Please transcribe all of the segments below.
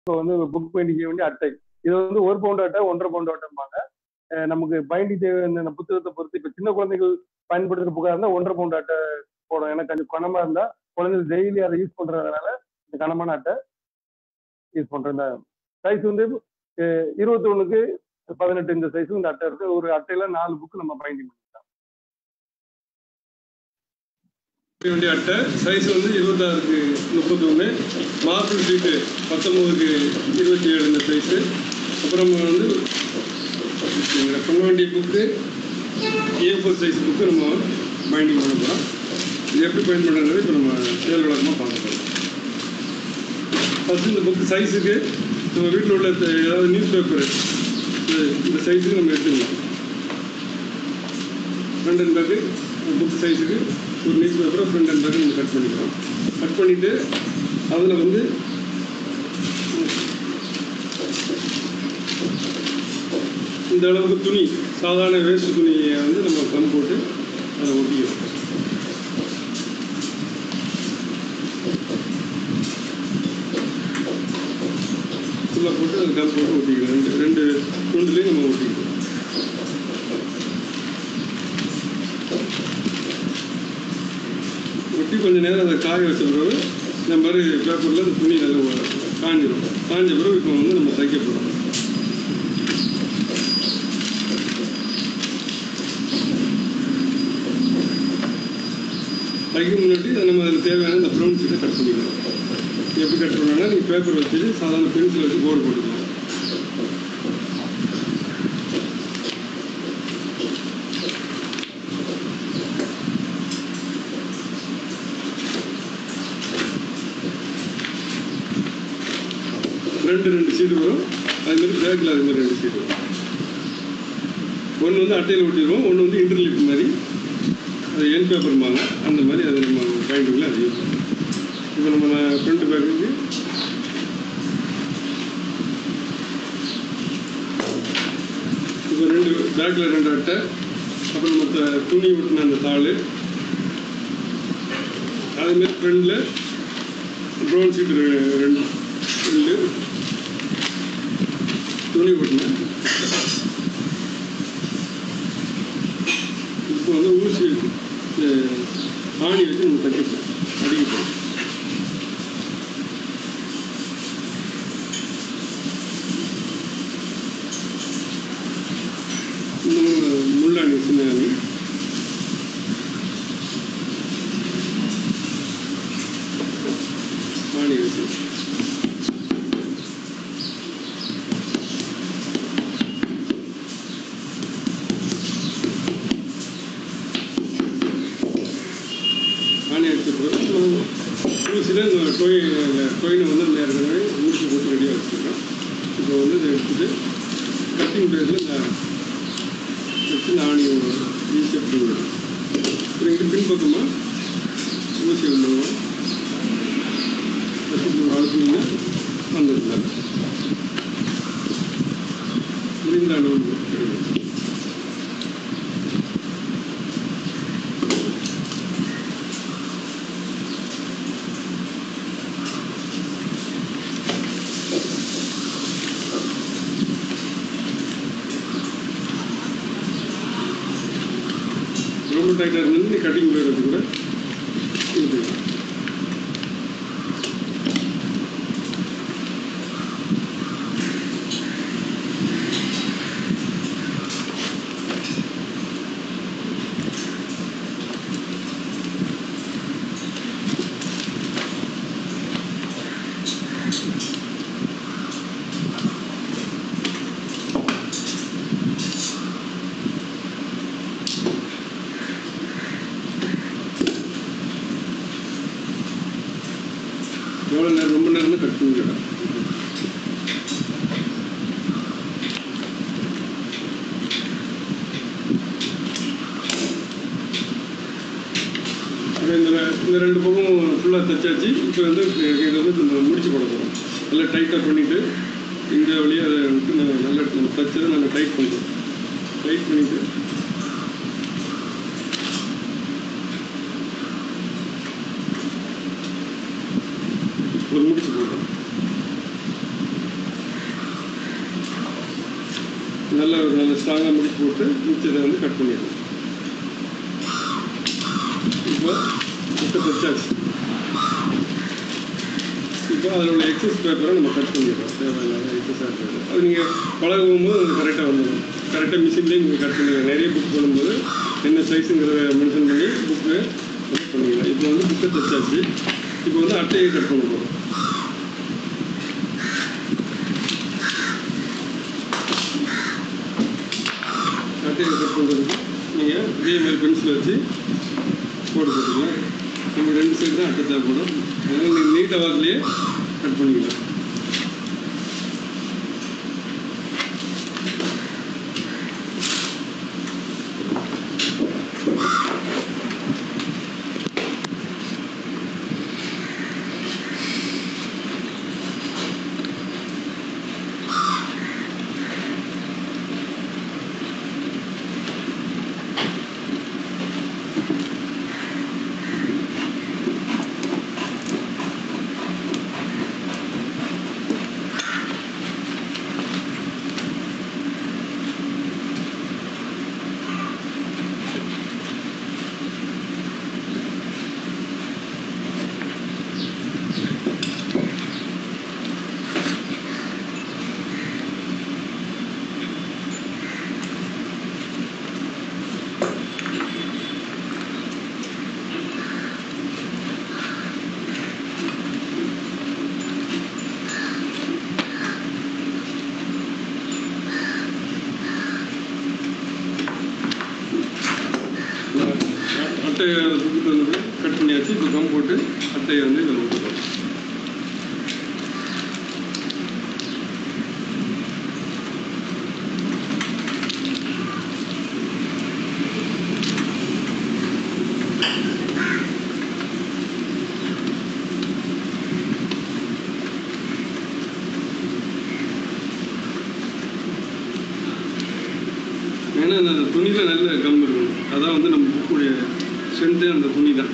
இப்போ வந்து book binding செய்ய வேண்டிய அட்டை இது வந்து ஒரு பவுண்ட் அட்டை ஒன்றரை பவுண்ட் அட்டைம்பாங்க அஹ் நமக்கு பைண்டிங் தேவை இந்த புத்தகத்தை பொறுத்து இப்போ சின்ன குழந்தைகள் பயன்படுத்துகிற புக்காக இருந்தால் ஒன்றரை பவுண்ட் அட்டை போடும் ஏன்னா கொஞ்சம் கனமாக இருந்தால் குழந்தைகள் டெய்லி அதை யூஸ் பண்ணுறதுனால இந்த கனமான அட்டை யூஸ் பண்ணுறேன் சைஸ் வந்து அஹ் இருபத்தி ஒண்ணுக்கு பதினெட்டு இந்த சைஸ் இந்த அட்டை இருக்கு ஒரு அட்டையில நாலு புக் நம்ம பைண்டிங் பண்ணிக்கலாம் செய்ய வேண்டிய அட்டை சைஸ் வந்து இருபத்தாறுக்கு முப்பத்தி ஒன்று மார்பிள் ஷீட்டு பத்தொம்போதுக்கு இருபத்தி ஏழு இந்த சைஸு அப்புறம் வந்து இங்க பண்ண வேண்டிய book A four size book நம்ம பைண்டிங் பண்ண போகிறோம் இது எப்படி பயன் பண்ணுறது இப்போ நம்ம செயல் விளக்கமாக பார்க்க போகிறோம் ஃபஸ்ட்டு இந்த புக்கு சைஸுக்கு நம்ம வீட்டில் உள்ள த- ஏதாவது நியூஸ் பேப்பர் இந்த சைஸுக்கு நம்ம எடுத்துக்கலாம் ஃப்ரண்ட் அண்ட் பேக்கு புக் சைஸுக்கு ஒரு நியூஸ் பேப்பரை ஃப்ரண்ட் அண்ட் பேக்கு நம்ம கட் பண்ணிக்கிறோம் கட் பண்ணிவிட்டு அதில் வந்து இந்த அளவுக்கு துணி சாதாரண வேஸ்ட் துணியை வந்து நம்ம கம் போட்டு அதை ஒட்டிக்கிறோம் ஃபுல்லாக போட்டு அதை கம் போட்டு ஒட்டிக்கிறோம் ரெண்டு ரெண்டு துண்டுலேயும் நம்ம ஒட்டிக்கிறோம் ஒட்டி கொஞ்ச நேரம் அதை காய வச்ச பிறகு இந்த மாதிரி பேப்பரில் அந்த துணி நல்லா வ- காஞ்சிரும் காஞ்ச பிறகு இப்போ வந்து நம்ம தைக்க போகிறோம் தைக்க முன்னாடி அதை நம்ம அதில் தேவையான இந்த ப்ரௌன் ஷீட்டை கட் பண்ணிக்கலாம் எப்படி கட் பண்ணோம்னா நீங்கள் பேப்பர் வச்சுட்டு சாதாரண பென்சில் வச்சு போர்டு போட்டுக்கலாம் ரெண்டு ரெண்டு சீட்டு வரும் அது மாதிரி பேக்கில் அது மாதிரி ரெண்டு சீட்டு வரும் ஒன்று வந்து அட்டையில் ஒட்டிடுவோம் ஒன்று வந்து இன்டர்லிப் மாதிரி அது என் பேப்பர்மாங்க அந்த மாதிரி அதை நம்ம பைண்டிங்கில் அது யூஸ் பண்ணுவோம் இப்போ நம்ம ஃப்ரண்ட் பேக்குக்கு இப்போ ரெண்டு பேக்கில் ரெண்டு அட்டை அப்புறம் மற்ற துணி ஒட்டின அந்த தாள் அதேமாரி ஃப்ரண்டில் ப்ரௌன் ஷீட் ரெண்டு ரெண்டு துணி ஒட்டினேன் இப்போ வந்து ஊசி வச்சு அஹ், ஆணி வச்சு நம்ம தைக்கப்போம் அடிக்கப்போம் இந்த முள்ளாணி சின்ன ஆணி ஆணி வச்சு ஆணி அடிச்ச பிறகு நம்ம ஊசியில் இந்த டொய் டொயினை வந்து அந்த ஏற்கனவே ஊசி போட்டு ரெடியாக வச்சுருக்கோம் இப்போ வந்து இதை எடுத்துட்டு கட்டிங் பிளேஸில் இந்த வச்சு இந்த ஆணி ஈஸியாக பிடிக்கும் அப்புறம் இங்கே பின்பக்கமாக ஊசி விழுவோம் வச்சு அழுத்தினீங்கன்னா வந்துருந்தாங்க முடிந்த அளவு கிடைக்கும் ரொம்ப டைட்டாக இருந்தது நீ கட்டிங் பிளேட் வச்சு கூட இழுத்துக்கலாம் எவ்வளோ நேரம் ரொம்ப நேரம் கட் பண்ணிக்கலாம் இப்போ இந்த ரெ- இந்த ரெண்டு பக்கமும் ஃபுல்லாக தைச்சாச்சு இப்போ வந்து இது வந்து நம்ம முடிச்சு போட போகிறோம் நல்லா டைட்டாக பண்ணிவிட்டு இந்த வழியாக அதை விட்டு நம்ம நல்லா நம்ம தைச்சதை நல்லா டைட் பண்ணுறோம் டைட் பண்ணிவிட்டு ஒரு முடிச்சு போடுறோம் நல்ல ஒரு நல்ல ஸ்ட்ராங்காக முடிச்சு போட்டு மிச்சத்தை வந்து கட் பண்ணிடணும் இப்போ முட்டை தச்சாச்சு இப்போ அதில் உள்ள எக்ஸஸ் பேப்பரை நம்ம கட் பண்ணிடுறோம் தேவையில்லாத எக்ஸஸாக இருக்கிறது அது நீங்கள் பழகும் போது அது கரெக்டாக வந்துடும் கரெக்டாக மிஷின்லேயே நீங்கள் கட் பண்ணிடுங்க நிறைய புக் பண்ணும்போது என்ன சைஸுங்கிறத மென்ஷன் பண்ணி புக்கு கட் பண்ணிக்கலாம் இப்போ வந்து புக்கை தச்சாச்சு இப்போ வந்து அட்டையை கட் பண்ண போகிறோம் அட்டையை கட் பண்ணுறதுக்கு நீங்கள் இதே மாதிரி பென்சில் வச்சு போட்டு போட்டுக்கலாம் நம்ம ரெண்டு சைடு தான் அட்டை தேவைப்படும் அதனால் நீங்கள் நீட்டாக வாக்கிலேயே கட் பண்ணிக்கலாம் அட்டையை தூக்கிட்டு வந்து கட் பண்ணியாச்சு இப்போ கம் போட்டு அட்டையை வந்து இதில் விட்டுருக்கோம் ஏன்னா அந்த துணியில் நல்ல கம் இருக்கணும் அதான் வந்து நம்ம புக்குடைய ஸ்ட்ரென்த்தே அந்த துணி தான்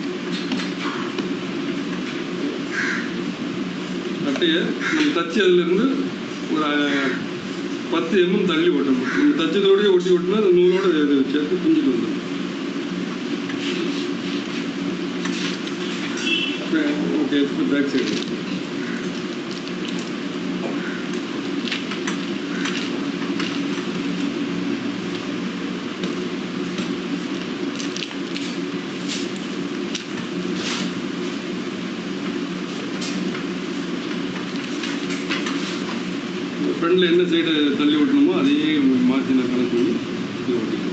அட்டையை நம்ம தச்சு அதுலேருந்து ஒரு அஹ், பத்து எம்எம் தள்ளி ஒட்டணும் நம்ம தச்சதோடய ஒட்டி ஒட்டினா அந்த நூலோட இது சேர்த்து பிஞ்சிட்டு வந்துடும் ஓகே இப்போ பேக் சைடு ஃப்ரண்டில் என்ன சைடு தள்ளி ஓட்டணுமோ அதையே மார்ஜினை கணக்கு பண்ணி இது ஓட்டிக்கணும்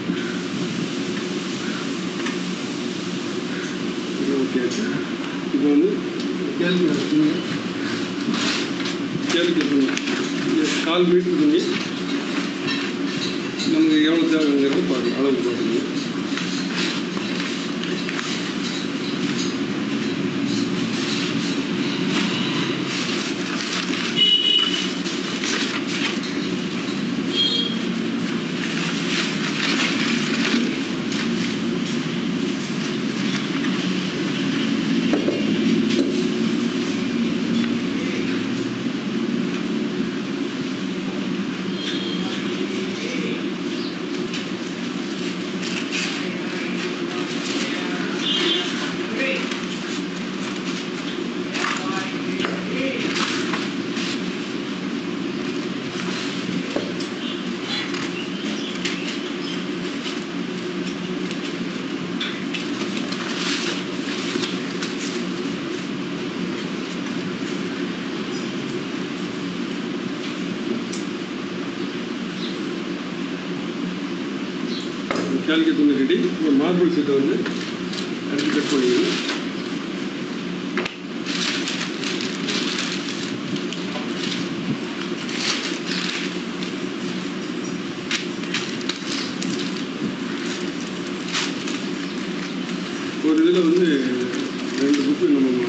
இது ஓகே இப்போ வந்து கேள்வி கேள்வி துணி இந்த கால் மீட்டர் துணி நமக்கு எவ்வளோ தேவைங்கிறத பாருங்க அளவு பார்த்துக்கணும் கேல்கி துணி ரெடி இப்போ மார்பிள் சீட்டை வந்து அடுத்து கட் பண்ணிக்கணும் ஒரு இதில் வந்து ரெண்டு புக்கு நம்ம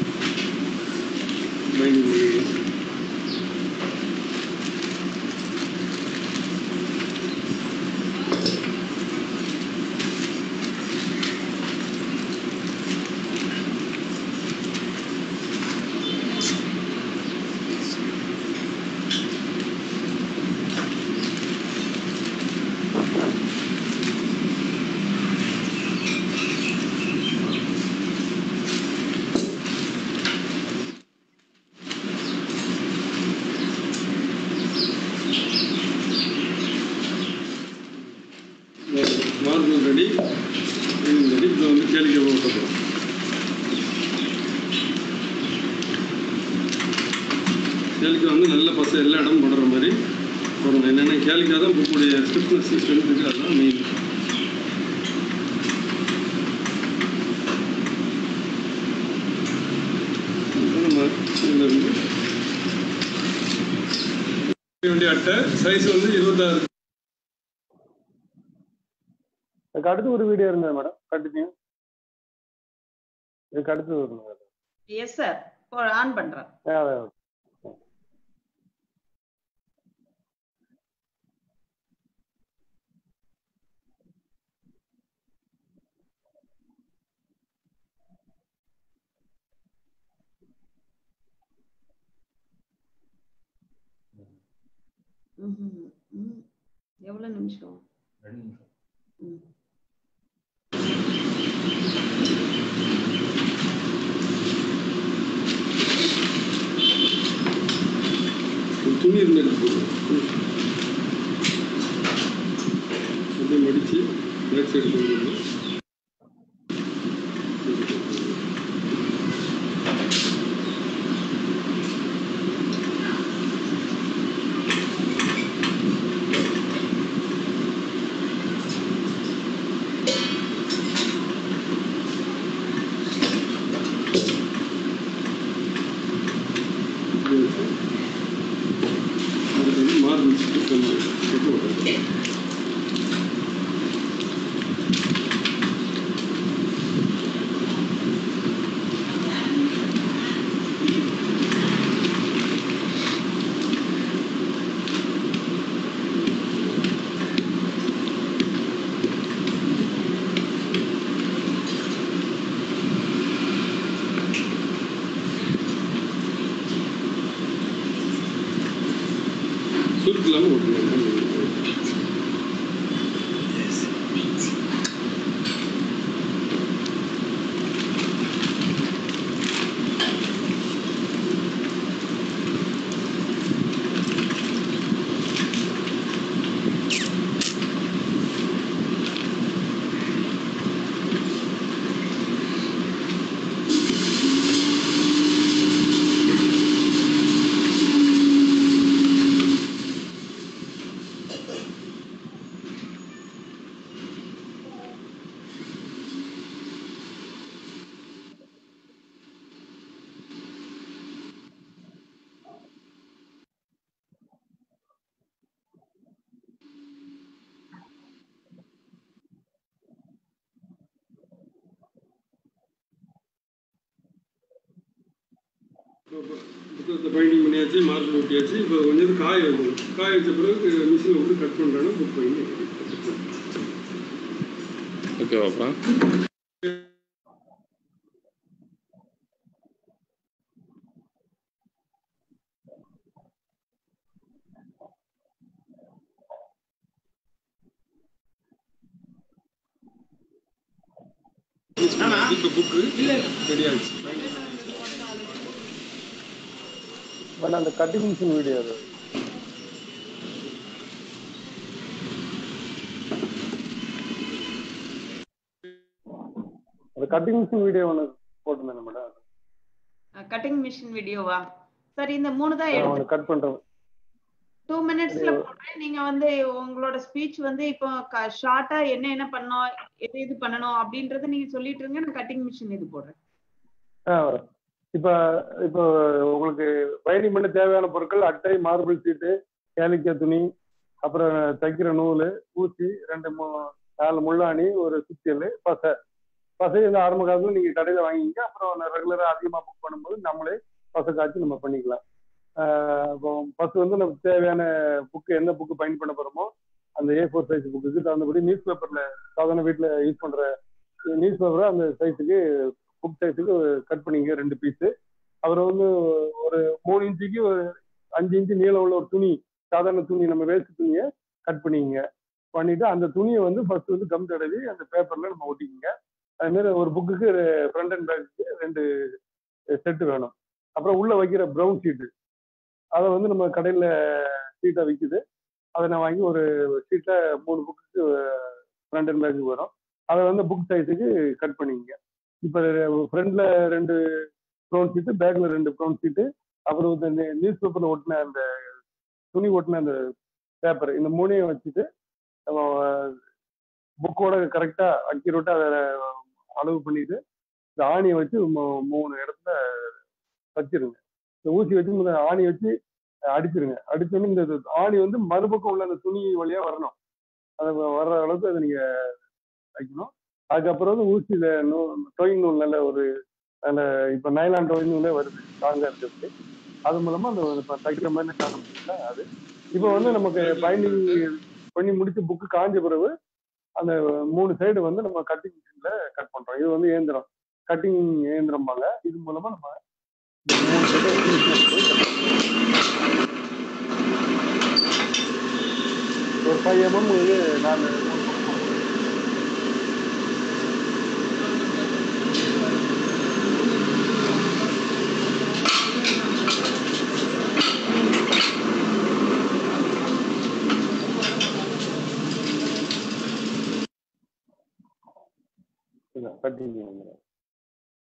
பைண்டிங் பண்ணிக்கலாம் கேலிக்கா வந்து நல்ல பசை எல்லா இடமும் படுற மாதிரி போடணும் என்னென்ன கேலிக்கா தான் புக்குடைய ஸ்டிஃப்னஸ் ஸ்ட்ரென்த்துக்கு அதுதான் மெயின் நம்ம இதுல இருந்து வேண்டிய அட்டை சைஸ் வந்து இருபத்தாறு இதுக்கு அடுத்து ஒரு வீடியோ இருந்தது மேடம் கண்டினியூ இதுக்கு அடுத்து ஒரு எஸ் சார் ஆன் பண்றேன் ஆ, அதான். ம்ஹும். ம். எவ்வளவு நிமிஷம் ரெண்டு நிமிஷம் ம். ஒரு துணி இருந்து எடுத்து போடுவோம் அப்படியே மடித்து பேக் சைடு கொண்டு வரணும் இப்படி வச்சு அதுக்கு வந்து மார்பிள் சுத்தம் போட்டு விடுறது சுருக்கு இல்லாமல் விட்டுருங்க புத்தகத்தை பைண்டிங் பண்ணியாச்சு மார்க் ஒட்டியாச்சு இப்போ கொஞ்சம் காய வைக்கணும் காய வச்ச பிறகு மிஷினில் விட்டு கட் பண்ணுறாங்க புக் பண்ணி ஓகேவாப்பா இப்போ புக்கு ரெடி ஆயிடுச்சு பட் அந்த கட்டிங் மிஷின் வீடியோ அது அந்த கட்டிங் மிஷின் வீடியோ ஒன்று போட்டிருந்தேன் மேடம் கட்டிங் மிஷின் வீடியோவா சரி இந்த மூணு தான் எடுத்து ஒன்று கட் பண்ணுறேன் டூ மினிட்ஸ்ல போடுறேன் நீங்க வந்து உங்களோட ஸ்பீச் வந்து இப்போ ஷார்ட்டா என்ன என்ன பண்ணோம் எது இது பண்ணணும் அப்படின்றத நீங்க சொல்லிட்டு இருங்க நான் கட்டிங் மிஷின் இது போடுறேன் ஆ வரேன் இப்போ இப்போ உங்களுக்கு பயணி பண்ண தேவையான பொருட்கள் அட்டை மார்பிள் சீட்டு கேலிக்க துணி அப்புறம் தைக்கிற நூல் ஊசி ரெண்டு மூ நாலு முள்ளாணி ஒரு சுத்தியல் பசை பசை இந்த ஆரம்ப காலத்தில் நீங்கள் கடையில் வாங்கிங்க அப்புறம் ரெகுலராக அதிகமாக புக் பண்ணும்போது நம்மளே பசை காய்ச்சி நம்ம பண்ணிக்கலாம் ஆஹ் இப்போ பசு வந்து நமக்கு தேவையான புக்கு என்ன புக்கு பயன் பண்ண போகிறோமோ அந்த ஏ ஃபோர் சைஸ் புக்குக்கு தகுந்தபடி நியூஸ் பேப்பரில் சாதாரண வீட்டில் யூஸ் பண்ணுற நியூஸ் பேப்பரை அந்த சைஸுக்கு புக் சைஸுக்கு கட் பண்ணிங்க ரெண்டு பீஸு அப்புறம் வந்து ஒரு மூணு இன்ச்சுக்கு ஒரு அஞ்சு இன்ச்சு நீளம் உள்ள ஒரு துணி சாதாரண துணி நம்ம வேஸ்ட் துணியை கட் பண்ணிக்கங்க பண்ணிட்டு அந்த துணியை வந்து ஃபர்ஸ்ட் வந்து கம் தடவி அந்த பேப்பர்ல நம்ம ஒட்டிக்கிங்க அது மாதிரி ஒரு புக்குக்கு ஃப்ரண்ட் அண்ட் பேக்கு ரெண்டு செட்டு வேணும் அப்புறம் உள்ள வைக்கிற ப்ரௌன் ஷீட்டு அதை வந்து நம்ம கடையில் ஷீட்டாக விற்குது அதை நான் வாங்கி ஒரு ஷீட்டில் மூணு புக்குக்கு ஃப்ரண்ட் அண்ட் பேக்கு வரும் அதை வந்து புக் சைஸுக்கு கட் பண்ணிக்கங்க இப்போ ஃப்ரண்ட்ல ரெண்டு ப்ரௌன் ஷீட்டு பேக்ல ரெண்டு ப்ரௌன் ஷீட்டு அப்புறம் இந்த நியூஸ் பேப்பர்ல ஒட்டின அந்த துணி ஒட்டின அந்த பேப்பர் இந்த மூணையும் வச்சுட்டு நம்ம புக்கோட கரெக்டா அக்யூரேட்டா அதை அளவு பண்ணிட்டு இந்த ஆணியை வச்சு மூ- மூணு இடத்துல வச்சிருங்க இந்த ஊசி வச்சு இந்த ஆணி வச்சு அடிச்சிருங்க அடிச்சோன்னு இந்த இது ஆணி வந்து மறுபக்கம் உள்ள அந்த துணி வழியா வரணும் அது வர்ற அளவுக்கு அதை நீங்க வைக்கணும் அதுக்கப்புறம் வந்து ஊசியில நூ டொயின் நூல் நல்ல ஒரு நல்ல இப்போ நைலான் டொயின் நூலே வருது ஸ்ட்ராங்கா இருக்கிறது அது மூலமா அந்த இப்போ தைக்கிற மாதிரி காரணம் அது இப்போ வந்து நமக்கு பைண்டிங் பண்ணி முடிச்சு புக்கு காஞ்ச பிறகு அந்த மூணு சைடு வந்து நம்ம கட்டிங் மிஷின்ல கட் பண்றோம் இது வந்து இயந்திரம் கட்டிங் இயந்திரம்பாங்க இது மூலமா நம்ம இந்த மூணு side உம் machine ல போய் cut பண்றோம். ஒரு ஃபைவ் எம்எம் இது நாலு கட்டிங்